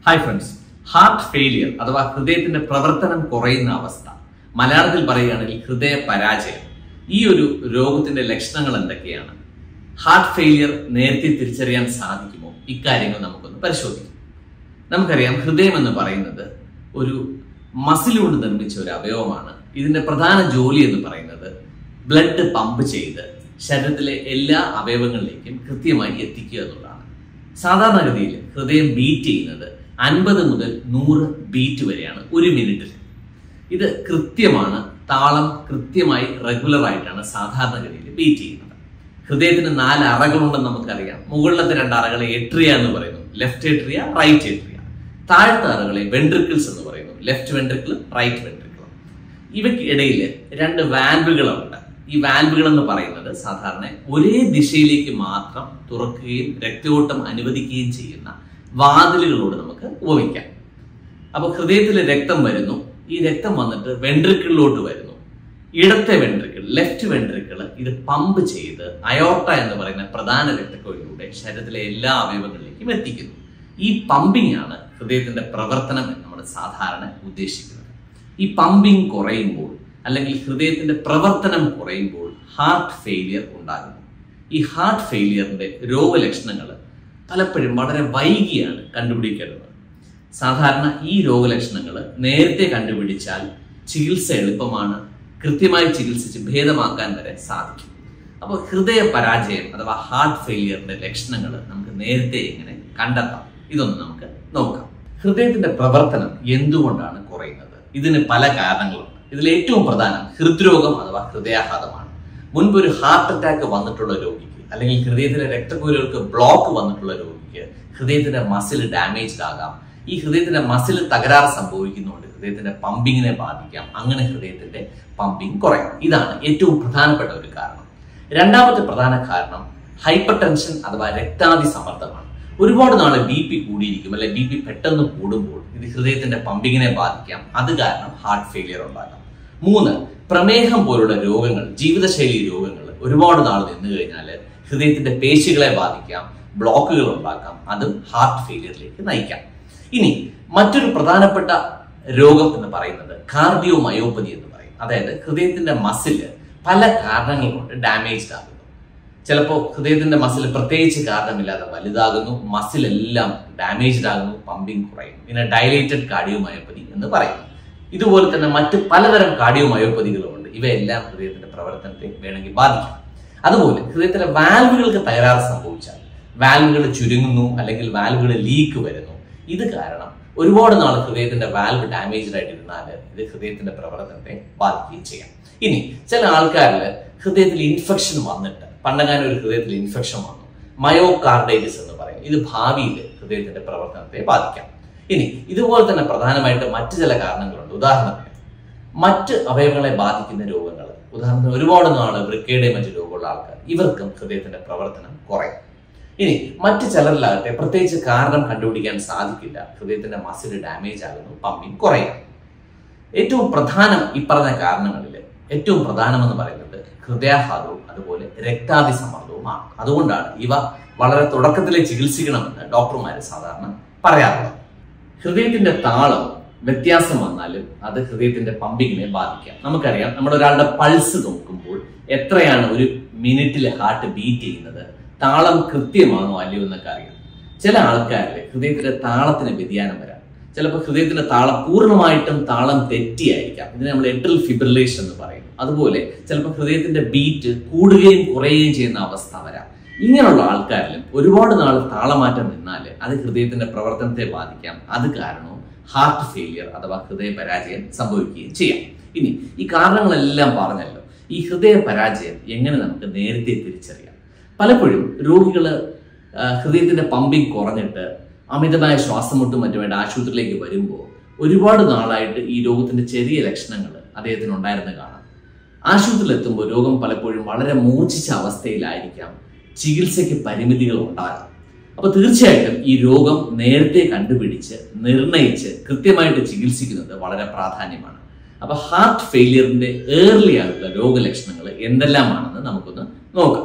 hi friends heart failure അഥവാ ഹൃദയത്തിന്റെ പ്രവർത്തനം കുറയുന്ന അവസ്ഥ മലയാളത്തിൽ പറയുകയാണെങ്കിൽ ഹൃദയ പരാജയം ഈ ഒരു രോഗത്തിന്റെ ലക്ഷണങ്ങൾ എന്തൊക്കെയാണ് ഹാർട്ട് ഫെയിലിയർ നേരത്തെ തിരിച്ചറിയാൻ സാധിക്കുമോ ഇക്കാര്യങ്ങൾ നമുക്കൊന്ന് പരിശോധിക്കാം നമുക്കറിയാം ഹൃദയം എന്ന് പറയുന്നത് ഒരു മസിൽ കൊണ്ട് നിർമ്മിച്ച ഒരു അവയവമാണ് ഇതിന്റെ പ്രധാന ജോലി എന്ന് പറയുന്നത് ബ്ലഡ് പമ്പ് ചെയ്ത് ശരീരത്തിലെ എല്ലാ അവയവങ്ങളിലേക്കും കൃത്യമായി എത്തിക്കുക എന്നുള്ളതാണ് സാധാരണഗതിയിൽ ഹൃദയം ബീറ്റ് ചെയ്യുന്നത് അൻപത് മുതൽ നൂറ് ബീറ്റ് വരെയാണ് ഒരു മിനിറ്റിൽ ഇത് കൃത്യമാണ് താളം കൃത്യമായി റെഗുലർ ആയിട്ടാണ് സാധാരണഗതിയിൽ ബീറ്റ് ചെയ്യുന്നത് ഹൃദയത്തിന് നാല് അറകളുണ്ടെന്ന് നമുക്കറിയാം മുകളിലത്തെ രണ്ട് അറകളെ എട്രിയ എന്ന് പറയുന്നു ലെഫ്റ്റ് എട്രിയ റൈറ്റ് എട്രിയ താഴത്തെ അറകളെ വെൻട്രിക്കിൾസ് എന്ന് പറയുന്നു ലെഫ്റ്റ് വെൻട്രിക്കിളും റൈറ്റ് വെൻട്രിക്കിളും ഇവയ്ക്ക് ഇടയിൽ രണ്ട് വാൽവുകളുണ്ട് ഈ വാൽവുകൾ എന്ന് പറയുന്നത് സാധാരണ ഒരേ ദിശയിലേക്ക് മാത്രം തുറക്കുകയും രക്തയോട്ടം അനുവദിക്കുകയും ചെയ്യുന്ന വാതിലുകളോട് നമുക്ക് ഉപമിക്കാം അപ്പൊ ഹൃദയത്തിൽ രക്തം വരുന്നു ഈ രക്തം വന്നിട്ട് വെൻട്രിക്കിളിലോട്ട് വരുന്നു ഇടത്തെ വെൻട്രിക്കിൾ ലെഫ്റ്റ് വെൻട്രിക്കിൾ ഇത് പമ്പ് ചെയ്ത് അയോർട്ട എന്ന് പറയുന്ന പ്രധാന രക്തക്കൊഴിലൂടെ ശരീരത്തിലെ എല്ലാ അവയവങ്ങളിലേക്കും എത്തിക്കുന്നു ഈ പമ്പിംഗ് ആണ് ഹൃദയത്തിന്റെ പ്രവർത്തനം എന്ന് നമ്മൾ സാധാരണ ഉദ്ദേശിക്കുന്നത് ഈ പമ്പിംഗ് കുറയുമ്പോൾ അല്ലെങ്കിൽ ഹൃദയത്തിന്റെ പ്രവർത്തനം കുറയുമ്പോൾ ഹാർട്ട് ഫെയിലിയർ ഉണ്ടാകുന്നു ഈ ഹാർട്ട് ഫെയിലിയറിന്റെ രോഗലക്ഷണങ്ങൾ പലപ്പോഴും വളരെ വൈകിയാണ് കണ്ടുപിടിക്കേണ്ടത് സാധാരണ ഈ രോഗലക്ഷണങ്ങൾ നേരത്തെ കണ്ടുപിടിച്ചാൽ ചികിത്സ എളുപ്പമാണ് കൃത്യമായി ചികിത്സിച്ച് ഭേദമാക്കാൻ വരെ സാധിക്കും അപ്പോൾ ഹൃദയ പരാജയം അഥവാ ഹാർട്ട് ഫെയിലിയറിന്റെ ലക്ഷണങ്ങൾ നമുക്ക് നേരത്തെ എങ്ങനെ കണ്ടെത്താം ഇതൊന്ന് നമുക്ക് നോക്കാം ഹൃദയത്തിന്റെ പ്രവർത്തനം എന്തുകൊണ്ടാണ് കുറയുന്നത് ഇതിന് പല കാരണങ്ങളുണ്ട് ഇതിൽ ഏറ്റവും പ്രധാനം ഹൃദ്രോഗം അഥവാ ഹൃദയാഘാതമാണ് മുൻപ് ഒരു ഹാർട്ട് അറ്റാക്ക് വന്നിട്ടുള്ള രോഗിക്ക് അല്ലെങ്കിൽ ഹൃദയത്തിലെ രക്തക്കുഴലുകൾക്ക് ബ്ലോക്ക് വന്നിട്ടുള്ള രോഗിക്ക് ഹൃദയത്തിന്റെ മസിൽ ഡാമേജ്ഡ് ആകാം ഈ ഹൃദയത്തിന്റെ മസിൽ തകരാറ് സംഭവിക്കുന്നുണ്ട് ഹൃദയത്തിന്റെ പമ്പിങ്ങിനെ ബാധിക്കാം അങ്ങനെ ഹൃദയത്തിന്റെ പമ്പിങ് കുറയാം ഇതാണ് ഏറ്റവും പ്രധാനപ്പെട്ട ഒരു കാരണം രണ്ടാമത്തെ പ്രധാന കാരണം ഹൈപ്പർ ടെൻഷൻ അഥവാ രക്താതി സമ്മർദ്ദമാണ് ഒരുപാട് നാള് ബി പി കൂടിയിരിക്കും അല്ലെ ബി പി പെട്ടെന്ന് കൂടുമ്പോൾ ഇത് ഹൃദയത്തിന്റെ പമ്പിങ്ങിനെ ബാധിക്കാം അത് കാരണം ഹാർട്ട് ഫെയിലിയർ ഉണ്ടാകാം മൂന്ന് പ്രമേഹം പോലുള്ള രോഗങ്ങൾ ജീവിതശൈലി രോഗങ്ങൾ ഒരുപാട് നാൾ നിന്ന് കഴിഞ്ഞാൽ ഹൃദയത്തിന്റെ പേശികളെ ബാധിക്കാം ബ്ലോക്കുകൾ ഉണ്ടാക്കാം അതും ഹാർട്ട് ഫെയിലിയറിലേക്ക് നയിക്കാം ഇനി മറ്റൊരു പ്രധാനപ്പെട്ട രോഗം എന്ന് പറയുന്നത് കാർഡിയോ മയോപ്പതി എന്ന് പറയും അതായത് ഹൃദയത്തിന്റെ മസില് പല കാരണങ്ങൾ കൊണ്ട് ഡാമേജ്ഡ് ആകുന്നു ചിലപ്പോൾ ഹൃദയത്തിന്റെ മസിൽ പ്രത്യേകിച്ച് കാരണമില്ലാതെ വലുതാകുന്നു മസിൽ എല്ലാം ഡാമേജ്ഡ് ആകുന്നു പമ്പിങ് കുറയുന്നു ഇതിനെ ഡയലേറ്റഡ് കാർഡിയോ മയോപ്പതി എന്ന് പറയുന്നു ഇതുപോലെ തന്നെ മറ്റ് പലതരം കാർഡിയോ മയോപ്പതികളുമുണ്ട് ഇവയെല്ലാം ഹൃദയത്തിന്റെ പ്രവർത്തനത്തെ വേണമെങ്കിൽ ബാധിക്കാം അതുപോലെ ഹൃദയത്തിലെ വാൽവുകൾക്ക് തകരാറ് സംഭവിച്ചാൽ വാൽവുകൾ ചുരുങ്ങുന്നു അല്ലെങ്കിൽ വാൽവുകൾ ലീക്ക് വരുന്നു ഇത് കാരണം ഒരുപാട് നാൾ ഹൃദയത്തിന്റെ വാൽവ് ഡാമേജ്ഡ് ആയിട്ടിരുന്നാൽ ഇത് ഹൃദയത്തിന്റെ പ്രവർത്തനത്തെ ബാധിക്കുകയും ചെയ്യാം ഇനി ചില ആൾക്കാരിൽ ഹൃദയത്തിൽ ഇൻഫെക്ഷൻ വന്നിട്ട് പണ്ടങ്ങാനും ഒരു ഹൃദയത്തിൽ ഇൻഫെക്ഷൻ വന്നു മയോകാർഡൈറ്റിസ് എന്ന് പറയും ഇത് ഭാവിയിൽ ഹൃദയത്തിന്റെ പ്രവർത്തനത്തെ ബാധിക്കാം ഇനി ഇതുപോലെ തന്നെ പ്രധാനമായിട്ട് മറ്റു ചില കാരണങ്ങളുണ്ട് ഉദാഹരണത്തിന് മറ്റ് അവയവങ്ങളെ ബാധിക്കുന്ന രോഗങ്ങൾ ഉദാഹരണത്തിന് ഒരുപാട് നാള് വൃക്കയുടെ മറ്റു രോഗമുള്ള ആൾക്കാർ ഇവർക്കും ഹൃദയത്തിന്റെ പ്രവർത്തനം കുറയും ഇനി മറ്റു ചിലരിലാകട്ടെ പ്രത്യേകിച്ച് കാരണം കണ്ടുപിടിക്കാൻ സാധിക്കില്ല ഹൃദയത്തിന്റെ മസിൽ ഡാമേജ് ആകുന്നു പമ്പിങ് കുറയും ഏറ്റവും പ്രധാനം ഈ പറഞ്ഞ കാരണങ്ങളിൽ ഏറ്റവും പ്രധാനമെന്ന് പറയുന്നത് ഹൃദയാഘാതവും അതുപോലെ രക്താതി സമ്മർദ്ദവുമാണ് അതുകൊണ്ടാണ് ഇവ വളരെ തുടക്കത്തിലെ ചികിത്സിക്കണമെന്ന് ഡോക്ടർമാർ സാധാരണ പറയാറുള്ളത് ഹൃദയത്തിന്റെ താളം വ്യത്യാസം വന്നാലും അത് ഹൃദയത്തിന്റെ പമ്പിങ്ങിനെ ബാധിക്കാം നമുക്കറിയാം നമ്മുടെ ഒരാളുടെ പൾസ് നോക്കുമ്പോൾ എത്രയാണ് ഒരു മിനിറ്റിൽ ഹാർട്ട് ബീറ്റ് ചെയ്യുന്നത് താളം കൃത്യമാണോ അല്ലയോ എന്നൊക്കെ അറിയാം ചില ആൾക്കാരിൽ ഹൃദയത്തിന്റെ താളത്തിന് വ്യതിയാനം വരാം ചിലപ്പോൾ ഹൃദയത്തിന്റെ താളം പൂർണ്ണമായിട്ടും താളം തെറ്റിയായിരിക്കാം ഇതിനെ നമ്മൾ എട്രൽ ഫിബ്രിലേഷൻ എന്ന് പറയും അതുപോലെ ചിലപ്പോൾ ഹൃദയത്തിന്റെ ബീറ്റ് കൂടുകയും കുറയുകയും ചെയ്യുന്ന അവസ്ഥ വരാം ഇങ്ങനെയുള്ള ആൾക്കാരിലും ഒരുപാട് നാൾ താളമാറ്റം നിന്നാൽ അത് ഹൃദയത്തിന്റെ പ്രവർത്തനത്തെ ബാധിക്കാം അത് കാരണവും ഹാർട്ട് ഫെയിലിയർ അഥവാ ഹൃദയ പരാജയം സംഭവിക്കുകയും ചെയ്യാം ഇനി ഈ കാരണങ്ങളെല്ലാം പറഞ്ഞല്ലോ ഈ ഹൃദയ പരാജയം എങ്ങനെ നമുക്ക് നേരത്തെ തിരിച്ചറിയാം പലപ്പോഴും രോഗികള് ഹൃദയത്തിന്റെ പമ്പിങ് കുറഞ്ഞിട്ട് അമിതമായ ശ്വാസമുട്ടും മറ്റുമായിട്ട് ആശുപത്രിയിലേക്ക് വരുമ്പോൾ ഒരുപാട് നാളായിട്ട് ഈ രോഗത്തിന്റെ ചെറിയ ലക്ഷണങ്ങൾ അദ്ദേഹത്തിന് ഉണ്ടായിരുന്ന കാണാം ആശുപത്രിയിൽ എത്തുമ്പോൾ രോഗം പലപ്പോഴും വളരെ മൂർച്ഛിച്ച അവസ്ഥയിലായിരിക്കാം ചികിത്സയ്ക്ക് പരിമിതികൾ ഉണ്ടാകാം അപ്പൊ തീർച്ചയായിട്ടും ഈ രോഗം നേരത്തെ കണ്ടുപിടിച്ച് നിർണയിച്ച് കൃത്യമായിട്ട് ചികിത്സിക്കുന്നത് വളരെ പ്രാധാന്യമാണ് അപ്പൊ ഹാർട്ട് ഫെയിലിയറിന്റെ ഏർലി ആയിട്ടുള്ള രോഗലക്ഷണങ്ങൾ എന്തെല്ലാമാണെന്ന് നമുക്കൊന്ന് നോക്കാം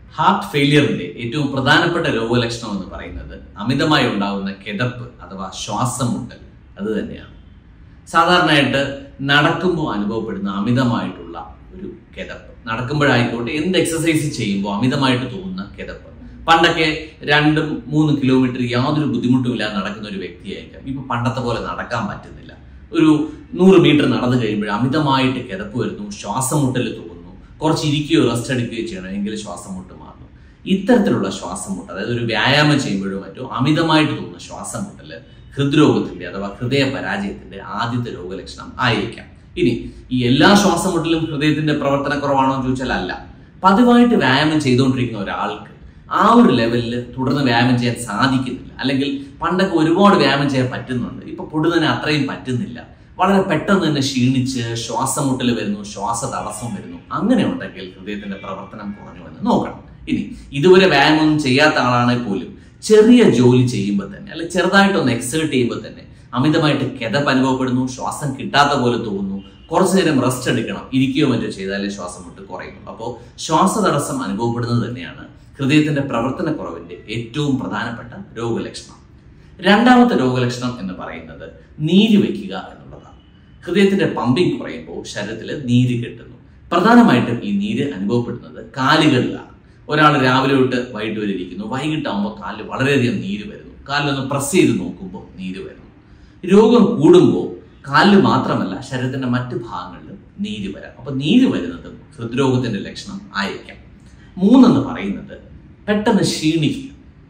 ഹാർട്ട് ഫെയിലിയറിന്റെ ഏറ്റവും പ്രധാനപ്പെട്ട രോഗലക്ഷണം എന്ന് പറയുന്നത് അമിതമായി ഉണ്ടാകുന്ന കിതപ്പ് അഥവാ ശ്വാസം മുട്ടൽ അത് തന്നെയാണ് സാധാരണയായിട്ട് നടക്കുമ്പോൾ അനുഭവപ്പെടുന്ന അമിതമായിട്ടുള്ള ഒരു കിതപ്പ് നടക്കുമ്പോഴായിക്കോട്ടെ എന്ത് എക്സസൈസ് ചെയ്യുമ്പോൾ അമിതമായിട്ട് തോന്നുന്ന കിതപ്പ് പണ്ടൊക്കെ രണ്ടും മൂന്ന് കിലോമീറ്റർ യാതൊരു ബുദ്ധിമുട്ടുമില്ലാതെ നടക്കുന്ന ഒരു വ്യക്തിയായിരിക്കാം ഇപ്പൊ പണ്ടത്തെ പോലെ നടക്കാൻ പറ്റുന്നില്ല ഒരു നൂറ് മീറ്റർ നടന്നു കഴിയുമ്പോൾ അമിതമായിട്ട് കിതപ്പ് വരുന്നു ശ്വാസം മുട്ടൽ തോന്നുന്നു കുറച്ച് ഇരിക്കുകയോ റെസ്റ്റ് എടുക്കുകയോ ചെയ്യണം എങ്കിൽ ശ്വാസം മുട്ട് മാറുന്നു ഇത്തരത്തിലുള്ള ശ്വാസം മുട്ട് അതായത് ഒരു വ്യായാമം ചെയ്യുമ്പോഴോ മറ്റോ അമിതമായിട്ട് തോന്നുന്ന ശ്വാസം മുട്ടല് ഹൃദ്രോഗത്തിന്റെ അഥവാ ഹൃദയ പരാജയത്തിന്റെ ആദ്യത്തെ രോഗലക്ഷണം ആയിരിക്കാം ഇനി ഈ എല്ലാ ശ്വാസം മുട്ടലും ഹൃദയത്തിന്റെ പ്രവർത്തനക്കുറവാണോ എന്ന് ചോദിച്ചാൽ അല്ല പതിവായിട്ട് വ്യായാമം ചെയ്തുകൊണ്ടിരിക്കുന്ന ഒരാൾക്ക് ആ ഒരു ലെവലിൽ തുടർന്ന് വ്യായാമം ചെയ്യാൻ സാധിക്കുന്നില്ല അല്ലെങ്കിൽ പണ്ടൊക്കെ ഒരുപാട് വ്യായാമം ചെയ്യാൻ പറ്റുന്നുണ്ട് ഇപ്പൊ പൊടുന്നതിന് അത്രയും പറ്റുന്നില്ല വളരെ പെട്ടെന്ന് തന്നെ ക്ഷീണിച്ച് ശ്വാസം മുട്ടൽ വരുന്നു ശ്വാസ തടസ്സം വരുന്നു അങ്ങനെ ഉണ്ടെങ്കിൽ ഹൃദയത്തിന്റെ പ്രവർത്തനം കുറഞ്ഞു എന്ന് നോക്കണം ഇനി ഇതുവരെ വ്യായാമം ചെയ്യാത്ത ആളാണെങ്കിൽ പോലും ചെറിയ ജോലി ചെയ്യുമ്പോൾ തന്നെ അല്ലെ ചെറുതായിട്ടൊന്ന് എക്സേർട്ട് ചെയ്യുമ്പോൾ തന്നെ അമിതമായിട്ട് കിതപ്പ് അനുഭവപ്പെടുന്നു ശ്വാസം കിട്ടാത്ത പോലെ തോന്നുന്നു കുറച്ചു നേരം റെസ്റ്റ് എടുക്കണം ഇരിക്കുകയോ മറ്റോ ചെയ്താലേ ശ്വാസം മുട്ട് കുറയുന്നു അപ്പോൾ ശ്വാസതടസ്സം അനുഭവപ്പെടുന്നത് തന്നെയാണ് ഹൃദയത്തിന്റെ പ്രവർത്തനക്കുറവിന്റെ ഏറ്റവും പ്രധാനപ്പെട്ട രോഗലക്ഷണം രണ്ടാമത്തെ രോഗലക്ഷണം എന്ന് പറയുന്നത് നീര് വെക്കുക എന്നുള്ളതാണ് ഹൃദയത്തിന്റെ പമ്പിങ് കുറയുമ്പോൾ ശരീരത്തിൽ നീര് കെട്ടുന്നു പ്രധാനമായിട്ടും ഈ നീര് അനുഭവപ്പെടുന്നത് കാലുകളിലാണ് ഒരാൾ രാവിലെ തൊട്ട് വൈകിട്ട് വരെ ഇരിക്കുന്നു വൈകിട്ടാകുമ്പോൾ കാലിൽ വളരെയധികം നീര് വരുന്നു കാലിലൊന്ന് പ്രസ് ചെയ്ത് നോക്കുമ്പോൾ നീര് വരുന്നു രോഗം കൂടുമ്പോൾ കാലിൽ മാത്രമല്ല ശരീരത്തിന്റെ മറ്റു ഭാഗങ്ങളിലും നീര് വരാം അപ്പൊ നീര് വരുന്നതും ഹൃദ്രോഗത്തിന്റെ ലക്ഷണം ആയിരിക്കാം മൂന്നെന്ന് പറയുന്നത് പെട്ടെന്ന് ക്ഷീണിക്കുക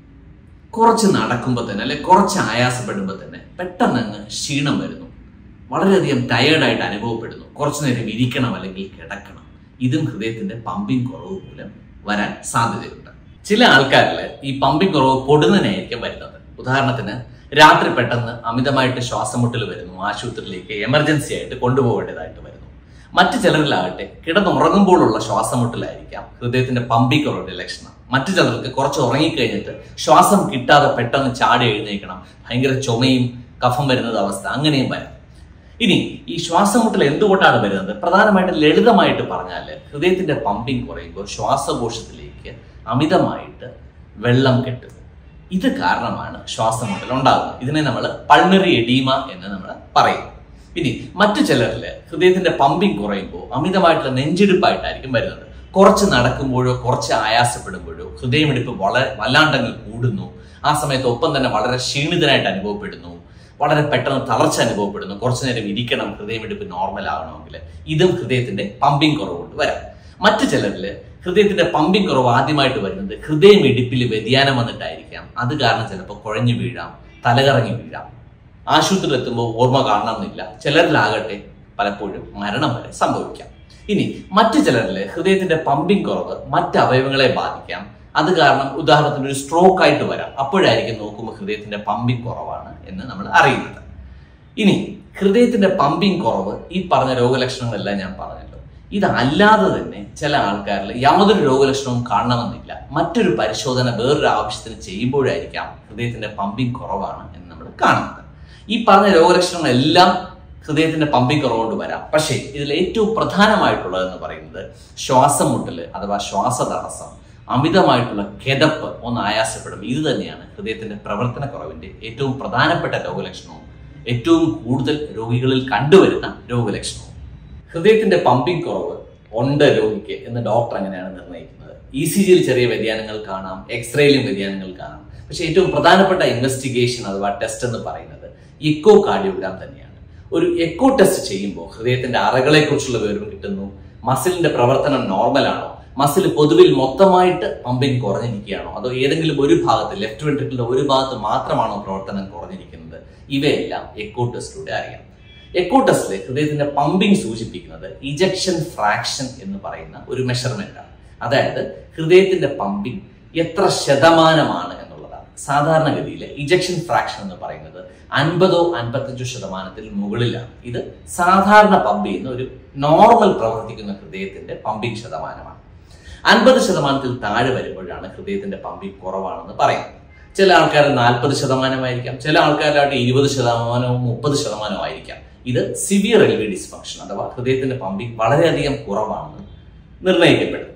കുറച്ച് നടക്കുമ്പോൾ തന്നെ അല്ലെ കുറച്ച് ആയാസപ്പെടുമ്പോൾ തന്നെ പെട്ടെന്ന് അങ്ങ് ക്ഷീണം വരുന്നു വളരെയധികം ടയേർഡായിട്ട് അനുഭവപ്പെടുന്നു കുറച്ചു നേരം ഇരിക്കണം അല്ലെങ്കിൽ കിടക്കണം ഇതും ഹൃദയത്തിന്റെ പമ്പിങ് കുറവ് മൂലം വരാൻ സാധ്യതയുണ്ട് ചില ആൾക്കാരിൽ ഈ പമ്പിങ് കുറവ് പൊടുന്നതിനായിരിക്കും വരുന്നത് ഉദാഹരണത്തിന് രാത്രി പെട്ടെന്ന് അമിതമായിട്ട് ശ്വാസം മുട്ടൽ വരുന്നു ആശുപത്രിയിലേക്ക് എമർജൻസി ആയിട്ട് കൊണ്ടുപോകേണ്ടതായിട്ട് വരുന്നു മറ്റു ചിലരിലാകട്ടെ കിടന്നുറങ്ങുമ്പോഴുള്ള ശ്വാസം മുട്ടലായിരിക്കാം ഹൃദയത്തിന്റെ പമ്പിങ് കുറവിന്റെ ലക്ഷണം മറ്റു ചിലർക്ക് കുറച്ച് ഉറങ്ങിക്കഴിഞ്ഞിട്ട് ശ്വാസം കിട്ടാതെ പെട്ടെന്ന് ചാടി എഴുന്നേക്കണം ഭയങ്കര ചുമയും കഫം വരുന്നത് അവസ്ഥ അങ്ങനെയും വരാം ഇനി ഈ ശ്വാസം മുട്ടൽ എന്തുകൊണ്ടാണ് വരുന്നത് പ്രധാനമായിട്ട് ലളിതമായിട്ട് പറഞ്ഞാൽ ഹൃദയത്തിന്റെ പമ്പിങ് കുറയുമ്പോൾ ശ്വാസകോശത്തിലേക്ക് അമിതമായിട്ട് വെള്ളം കെട്ടുന്നു ഇത് കാരണമാണ് ശ്വാസം മുട്ടൽ ഉണ്ടാകുന്നത് ഇതിനെ നമ്മൾ പൾമറി എഡീമ എന്ന് നമ്മൾ പറയും ഇനി മറ്റു ചിലരില് ഹൃദയത്തിന്റെ പമ്പിങ് കുറയുമ്പോൾ അമിതമായിട്ടുള്ള നെഞ്ചിടിപ്പായിട്ടായിരിക്കും വരുന്നത് കുറച്ച് നടക്കുമ്പോഴോ കുറച്ച് ആയാസപ്പെടുമ്പോഴോ ഹൃദയമിടിപ്പ് വളരെ വല്ലാണ്ടങ്ങ് കൂടുന്നു ആ സമയത്ത് ഒപ്പം തന്നെ വളരെ ക്ഷീണിതനായിട്ട് അനുഭവപ്പെടുന്നു വളരെ പെട്ടെന്ന് തളർച്ച അനുഭവപ്പെടുന്നു കുറച്ചു നേരം ഇരിക്കണം ഹൃദയമിടിപ്പ് നോർമൽ ആകണമെങ്കിൽ ഇതും ഹൃദയത്തിന്റെ പമ്പിങ് കുറവ് കൊണ്ട് വരാം മറ്റു ചിലരില് ഹൃദയത്തിന്റെ പമ്പിങ് കുറവ് ആദ്യമായിട്ട് വരുന്നത് ഹൃദയമിടിപ്പിൽ വ്യതിയാനം വന്നിട്ടായിരിക്കാം അത് കാരണം ചിലപ്പോൾ കുഴഞ്ഞു വീഴാം തലകറങ്ങി വീഴാം ആശുപത്രിയിൽ എത്തുമ്പോൾ ഓർമ്മ കാണണമെന്നില്ല ചിലരിലാകട്ടെ പലപ്പോഴും മരണം വരെ സംഭവിക്കാം ഇനി മറ്റു ചിലരിൽ ഹൃദയത്തിന്റെ പമ്പിങ് കുറവ് മറ്റ് അവയവങ്ങളെ ബാധിക്കാം അത് കാരണം ഉദാഹരണത്തിന് ഒരു സ്ട്രോക്ക് ആയിട്ട് വരാം അപ്പോഴായിരിക്കും നോക്കുമ്പോൾ ഹൃദയത്തിന്റെ പമ്പിങ് കുറവാണ് എന്ന് നമ്മൾ അറിയുന്നത് ഇനി ഹൃദയത്തിന്റെ പമ്പിങ് കുറവ് ഈ പറഞ്ഞ രോഗലക്ഷണങ്ങളെല്ലാം ഞാൻ പറഞ്ഞല്ലോ ഇതല്ലാതെ തന്നെ ചില ആൾക്കാരിൽ യാതൊരു രോഗലക്ഷണവും കാണണമെന്നില്ല മറ്റൊരു പരിശോധന വേറൊരു ആവശ്യത്തിന് ചെയ്യുമ്പോഴായിരിക്കാം ഹൃദയത്തിന്റെ പമ്പിങ് കുറവാണ് എന്ന് നമ്മൾ കാണുന്നത് ഈ പറഞ്ഞ രോഗലക്ഷണങ്ങളെല്ലാം ഹൃദയത്തിന്റെ പമ്പിങ് കുറവുകൊണ്ട് വരാം പക്ഷേ ഇതിൽ ഏറ്റവും പ്രധാനമായിട്ടുള്ളത് എന്ന് പറയുന്നത് ശ്വാസം മുട്ടല് അഥവാ ശ്വാസ തടസ്സം അമിതമായിട്ടുള്ള കിതപ്പ് ഒന്ന് ആയാസപ്പെടും ഇത് തന്നെയാണ് ഹൃദയത്തിന്റെ പ്രവർത്തന കുറവിന്റെ ഏറ്റവും പ്രധാനപ്പെട്ട രോഗലക്ഷണവും ഏറ്റവും കൂടുതൽ രോഗികളിൽ കണ്ടുവരുന്ന രോഗലക്ഷണവും ഹൃദയത്തിന്റെ പമ്പിങ് കുറവ് ഉണ്ട് രോഗിക്ക് എന്ന് ഡോക്ടർ അങ്ങനെയാണ് നിർണ്ണയിക്കുന്നത് ഇ സി ജിയിൽ ചെറിയ വ്യതിയാനങ്ങൾ കാണാം എക്സ്റേയിലും വ്യതിയാനങ്ങൾ കാണാം പക്ഷെ ഏറ്റവും പ്രധാനപ്പെട്ട ഇൻവെസ്റ്റിഗേഷൻ അഥവാ ടെസ്റ്റ് എന്ന് പറയുന്നത് ഇക്കോ കാർഡിയോഗ്രാം തന്നെയാണ് ഒരു എക്കോ ടെസ്റ്റ് ചെയ്യുമ്പോൾ ഹൃദയത്തിന്റെ അറകളെ കുറിച്ചുള്ള വിവരം കിട്ടുന്നു മസിലിന്റെ പ്രവർത്തനം നോർമൽ ആണോ മസിൽ പൊതുവിൽ മൊത്തമായിട്ട് പമ്പിങ് കുറഞ്ഞിരിക്കുകയാണോ അതോ ഏതെങ്കിലും ഒരു ഭാഗത്ത് ലെഫ്റ്റ് വെൻട്രിക്കിളിന്റെ ഒരു ഭാഗത്ത് മാത്രമാണോ പ്രവർത്തനം കുറഞ്ഞിരിക്കുന്നത് ഇവയെല്ലാം എക്കോ ടെസ്റ്റിലൂടെ അറിയാം എക്കോ ടെസ്റ്റിൽ ഹൃദയത്തിന്റെ പമ്പിങ് സൂചിപ്പിക്കുന്നത് ഇജക്ഷൻ ഫ്രാക്ഷൻ എന്ന് പറയുന്ന ഒരു മെഷർമെന്റ് ആണ് അതായത് ഹൃദയത്തിന്റെ പമ്പിങ് എത്ര ശതമാനമാണ് എന്നുള്ളതാണ് സാധാരണഗതിയിൽ ഇജക്ഷൻ ഫ്രാക്ഷൻ എന്ന് പറയുന്നത് അൻപതോ അൻപത്തഞ്ചോ ശതമാനത്തിൽ മുകളിലാണ് ഇത് സാധാരണ പമ്പ് ചെയ്യുന്ന ഒരു നോർമൽ പ്രവർത്തിക്കുന്ന ഹൃദയത്തിന്റെ പമ്പിങ് ശതമാനമാണ് അൻപത് ശതമാനത്തിൽ താഴെ വരുമ്പോഴാണ് ഹൃദയത്തിന്റെ പമ്പിങ് കുറവാണെന്ന് പറയുന്നത് ചില ആൾക്കാർ നാൽപ്പത് ശതമാനമായിരിക്കാം ചില ആൾക്കാരായിട്ട് ഇരുപത് ശതമാനവും മുപ്പത് ശതമാനവും ആയിരിക്കാം ഇത് സിവിയർ എൽ വി ഡിസ്ഫങ്ഷൻ അഥവാ ഹൃദയത്തിന്റെ പമ്പിങ് വളരെയധികം കുറവാണെന്ന് നിർണ്ണയിക്കപ്പെടും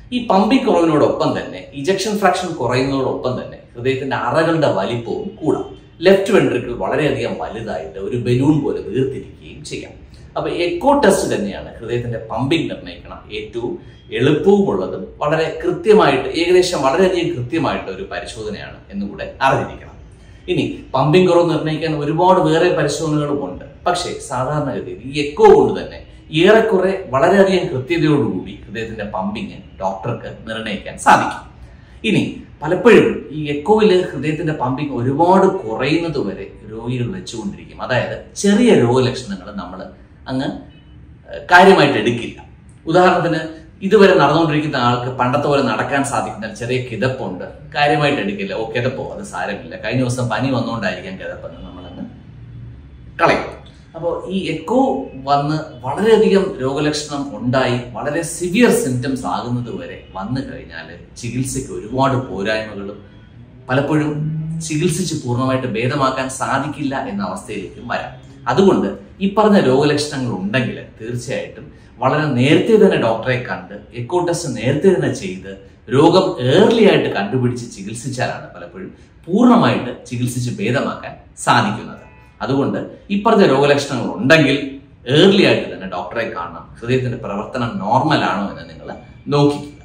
ഈ പമ്പിംഗ് കുറവിനോടൊപ്പം തന്നെ ഇജക്ഷൻ ഫ്രാക്ഷൻ കുറയുന്നതോടൊപ്പം തന്നെ ഹൃദയത്തിന്റെ അറകളുടെ വലിപ്പവും കൂടാം ലെഫ്റ്റ് വെൻട്രിക്കിൾ വളരെയധികം വലുതായിട്ട് ഒരു ബലൂൺ പോലെ വീർത്തിരിക്കുകയും ചെയ്യാം അപ്പൊ എക്കോ ടെസ്റ്റ് തന്നെയാണ് ഹൃദയത്തിന്റെ പമ്പിംഗ് നിർണ്ണയിക്കണം ഏറ്റവും എളുപ്പവും ഉള്ളതും വളരെ കൃത്യമായിട്ട് ഏകദേശം വളരെയധികം കൃത്യമായിട്ട് ഒരു പരിശോധനയാണ് എന്നുകൂടെ അറിഞ്ഞിരിക്കണം ഇനി പമ്പിംഗ് കുറവ് നിർണ്ണയിക്കാൻ ഒരുപാട് വേറെ പരിശോധനകളും ഉണ്ട് പക്ഷേ സാധാരണഗതിയിൽ ഈ എക്കോ കൊണ്ട് തന്നെ ഏറെക്കുറെ വളരെയധികം കൃത്യതയോടുകൂടി ഹൃദയത്തിന്റെ പമ്പിങ് ഡോക്ടർക്ക് നിർണ്ണയിക്കാൻ സാധിക്കും ഇനി പലപ്പോഴും ഈ എക്കോയില് ഹൃദയത്തിന്റെ പമ്പിങ് ഒരുപാട് കുറയുന്നത് വരെ രോഗികൾ വെച്ചുകൊണ്ടിരിക്കും അതായത് ചെറിയ രോഗലക്ഷണങ്ങൾ നമ്മൾ അങ്ങ് ഏഹ്, കാര്യമായിട്ട് എടുക്കില്ല ഉദാഹരണത്തിന് ഇതുവരെ നടന്നുകൊണ്ടിരിക്കുന്ന ആൾക്ക് പണ്ടത്തെ പോലെ നടക്കാൻ സാധിക്കുന്ന ചെറിയ കിതപ്പുണ്ട് കാര്യമായിട്ട് എടുക്കില്ല ഓ കിതപ്പോ അത് സാരമില്ല കഴിഞ്ഞ ദിവസം പനി വന്നുകൊണ്ടായിരിക്കാം കിതപ്പെന്ന് നമ്മളങ്ങ് കളയും അപ്പോൾ ഈ എക്കോ വന്ന് വളരെയധികം രോഗലക്ഷണം ഉണ്ടായി വളരെ സിവിയർ സിംറ്റംസ് ആകുന്നത് വരെ വന്നു കഴിഞ്ഞാൽ ചികിത്സയ്ക്ക് ഒരുപാട് പോരായ്മകളും പലപ്പോഴും ചികിത്സിച്ച് പൂർണ്ണമായിട്ട് ഭേദമാക്കാൻ സാധിക്കില്ല എന്ന അവസ്ഥയിലേക്കും വരാം അതുകൊണ്ട് ഈ പറഞ്ഞ രോഗലക്ഷണങ്ങൾ ഉണ്ടെങ്കിൽ തീർച്ചയായിട്ടും വളരെ നേരത്തെ തന്നെ ഡോക്ടറെ കണ്ട് എക്കോ ടെസ്റ്റ് നേരത്തെ തന്നെ ചെയ്ത് രോഗം ഏർലി ആയിട്ട് കണ്ടുപിടിച്ച് ചികിത്സിച്ചാലാണ് പലപ്പോഴും പൂർണ്ണമായിട്ട് ചികിത്സിച്ച് ഭേദമാക്കാൻ സാധിക്കുന്നത് അതുകൊണ്ട് ഈ പറഞ്ഞ രോഗലക്ഷണങ്ങൾ ഉണ്ടെങ്കിൽ ഏർലി ആയിട്ട് തന്നെ ഡോക്ടറെ കാണണം ഹൃദയത്തിന്റെ പ്രവർത്തനം നോർമൽ ആണോ എന്ന് നിങ്ങൾ നോക്കി